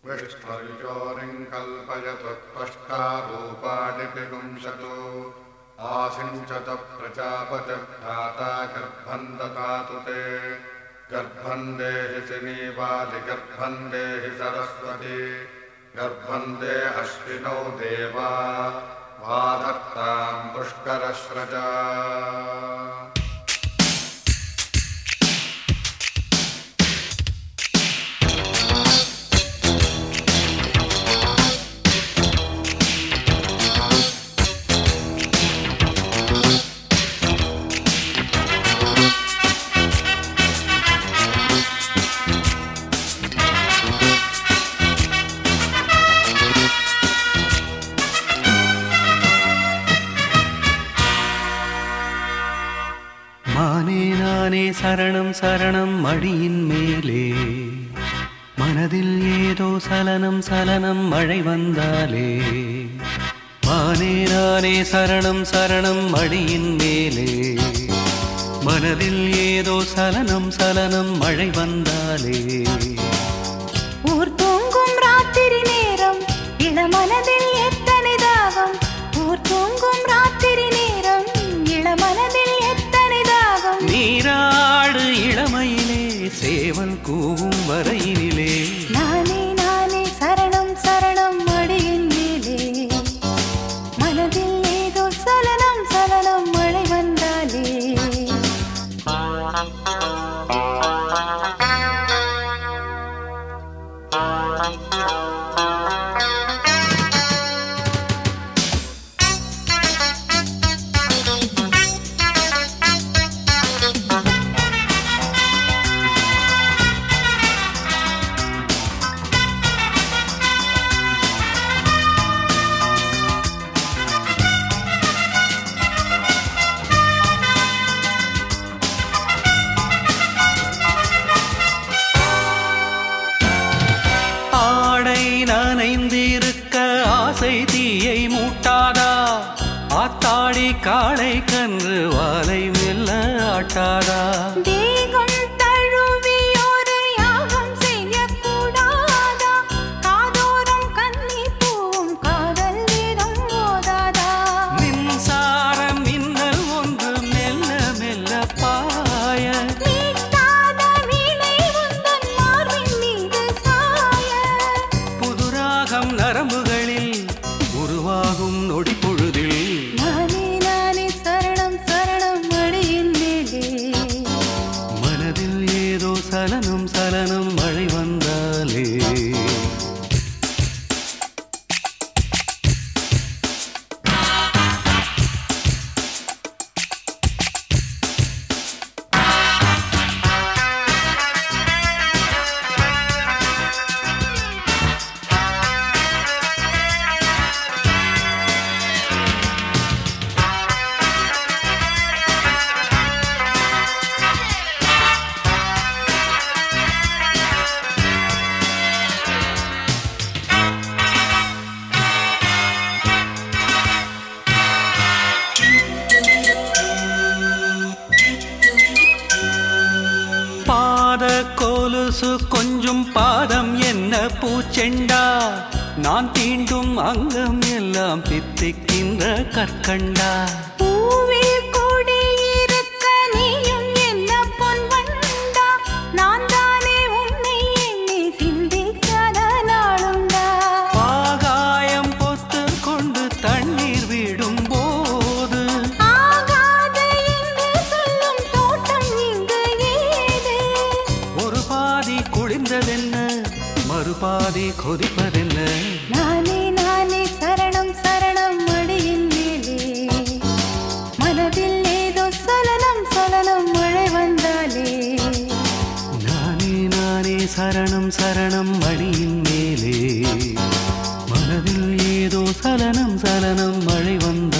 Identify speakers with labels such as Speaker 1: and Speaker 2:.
Speaker 1: विष्णुर्योनिम् कल्पयतु त्वष्टारूपाणि विपुंसतु आसिञ्चत प्रजापतिर्भ्राता गर्भम् ददातु ते गर्भम् देहि सिनीवादिगर्भम् देहि सरस्वती गर्भम् देहश्विनौ देवा वाधत्ताम् पुष्करस्रजा
Speaker 2: மானே நானே சரணம் சரணம் மடியின் மேலே மனதில் ஏதோ சலனம் சலனம் மழை வந்தாலே மானே நானே சரணம் சரணம் மடியின் மேலே மனதில் ஏதோ சலனம் சலனம் மழை வந்தாலே
Speaker 3: ஊர் தூங்கும் ராத்திரி நேரம் இளமனதில் எத்தனை தாகம் ஊர் தூங்கும் ராத்திரி நேரம் இளமனதில் எத்தனை தாகம்
Speaker 2: நீராடு இளமையிலே சேவல் கூவும் வரையினிலே
Speaker 3: நானே நானே சரணம் சரணம் மடியின் மேலே மனதில் ஏதோ சலனம் சலனம் மழை வந்தாலே
Speaker 2: ஆடை நனைந்திருக்க ஆசை தீயை மூட்டாதா ஆத்தாடி காளை கன்று வாலை மெல்ல ஆட்டாதா
Speaker 3: தேகம் தழுவி ஒரு யாகம் செய்யக்கூடாதா காதோரம் கன்னி பூவும் காதல் வேதம் ஓதாதா
Speaker 2: மின்சார மின்னல் ஒன்று மெல்ல மெல்ல பாய
Speaker 3: மீட்டாத வீணை உந்தன் மார்பின் மீது சாய
Speaker 2: புதுராகம் நரம்புகளில் உருவாகும் நொடி பொழுதில்
Speaker 3: நானே நானே சரணம் சரணம் மடியின் மேலே
Speaker 2: மனதில் ஏதோ சலனம் சலனம் மழை வந்தாலே பாத கொலுசு கொஞ்சம் பாதம் என்ன பூச்செண்டா நான் தீண்டும் அங்கம் எல்லாம் பித்திக்கின்ற கற்கண்டா
Speaker 3: பூவில் கூடியிருக்க நீயும் என்ன பொன் வண்டா நான் தானே உன்னை எண்ணி சிந்திக்காத நாளுண்டா
Speaker 2: ஆகாயம் பொத்து கொண்டு தண்ணீர் விடும் போது
Speaker 3: ஆகாத என்று சொல்லும் தோட்டம் இங்கு ஏது
Speaker 2: ஒரு பாதி குளிர்ந்ததென்ன மறுபாதி கொதிப்பதென்ன
Speaker 3: நானே நானே சரணம் சரணம் மடியின் மேலே மனதில் ஏதோ சலனம் சலனம் மழை வந்தாலே
Speaker 2: நானே நானே சரணம் சரணம் மடியின் மேலே மனதில் ஏதோ சலனம் சலனம் மழை வந்த